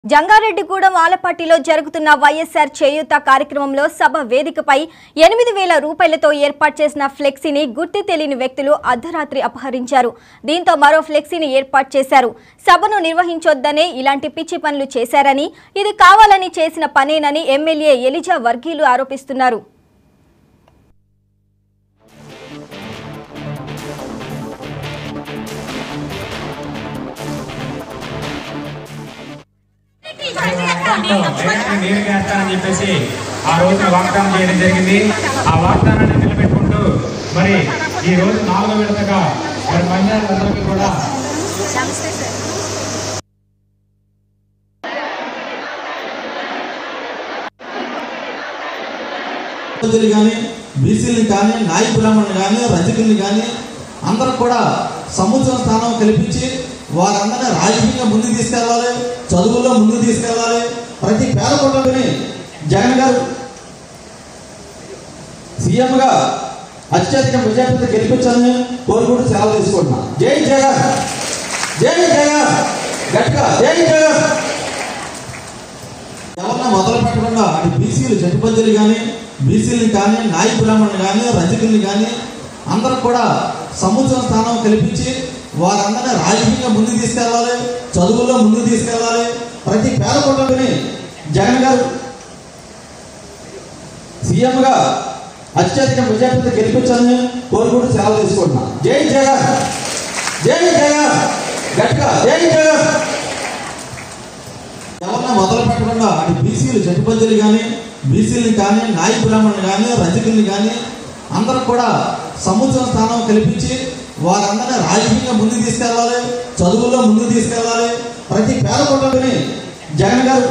జంగారెడ్డిగూడెం ఆలపాటిలో జరుగుతున్న వైఎస్ఆర్ చేయూత కార్యక్రమంలో సభ వేదికపై ఎనిమిది వేల రూపాయలతో ఏర్పాటు చేసిన ఫ్లెక్సీని గుర్తు తెలియని వ్యక్తులు అర్ధరాత్రి అపహరించారు దీంతో మరో ఫ్లెక్సీని ఏర్పాటు చేశారు సభను నిర్వహించొద్దనే ఇలాంటి పిచ్చి పనులు చేశారని ఇది కావాలని చేసిన పనేనని ఎమ్మెల్యే ఎలిజా వర్గీలు ఆరోపిస్తున్నారు డైరెక్ట్ నేను చేస్తానని చెప్పేసి ఆ రోజున వాగ్దానం చేయడం జరిగింది ఆ వాగ్దానాన్ని నిలబెట్టుకుంటూ మరి ఈ రోజు నాలుగో విడతగా మరి మహిళలందరికీ కూడా ప్రజలు కానీ బీసీలను కానీ నాయ బ్రాహ్మణులు కానీ రజకుల్ని కానీ అందరికి కూడా సముద్రం స్థానం కల్పించి వారందరినీ రాజకీయంగా ముందుకు తీసుకెళ్ళాలి చదువుల్లో ముందుకు తీసుకెళ్ళాలి ప్రతి పేద కుటుంబని జగన్ గారు సీఎంగా అత్యధిక మెజార్టీతో గెలిపించాలని కోరుకుంటూ సెలవు తీసుకుంటున్నా జై జగన్ జై జగన్ గట్టిగా జై జగన్ ఎవరన్నా మొదలు పెట్టకుండా అటు బీసీలు జట్టుపద్దులు కానీ బీసీలు కానీ నాయ బ్రాహ్మణులు కానీ రజకుల్ని కానీ అందరికి కూడా సముద్రం స్థానం కల్పించి వారందరినీ రాజకీయంగా ముందుకు తీసుకెళ్ళాలి చదువుల్లో ముందుకు తీసుకెళ్ళాలి ప్రతి పేద కుటుంబని జగన్ గారు సీఎంగా అత్యధిక మెజార్టీతో గెలిపించాలని కోరుకుంటూ సెలవు తీసుకుంటున్నా జై జగన్ జై జగన్ గట్టిగా జై జగన్ ఎవరన్నా మొదలు పెట్టకుండా అటు బీసీలు జట్టుపద్దులు కానీ బీసీలని కానీ నాయ బ్రాహ్మణులు కానీ రజకుల్ని కానీ అందరికి కూడా సముద్రం స్థానం కల్పించి వారందరినీ రాజకీయంగా ముందుకు తీసుకెళ్ళాలి చదువుల్లో ముందుకు తీసుకెళ్ళాలి ప్రతి పేద కుటుంబని జగన్ గారు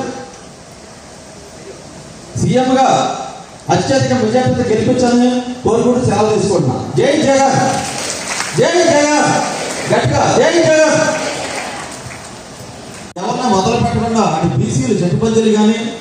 సీఎంగా అత్యధిక మెజార్టీతో గెలిపించాలని కోరుకుంటూ సెలవు తీసుకుంటున్నా జై జగన్ జై జగన్ గట్టిగా జై జగన్ ఎవరన్నా మొదలు పెట్టకుండా అటు బీసీలు జట్టుపద్దులు కానీ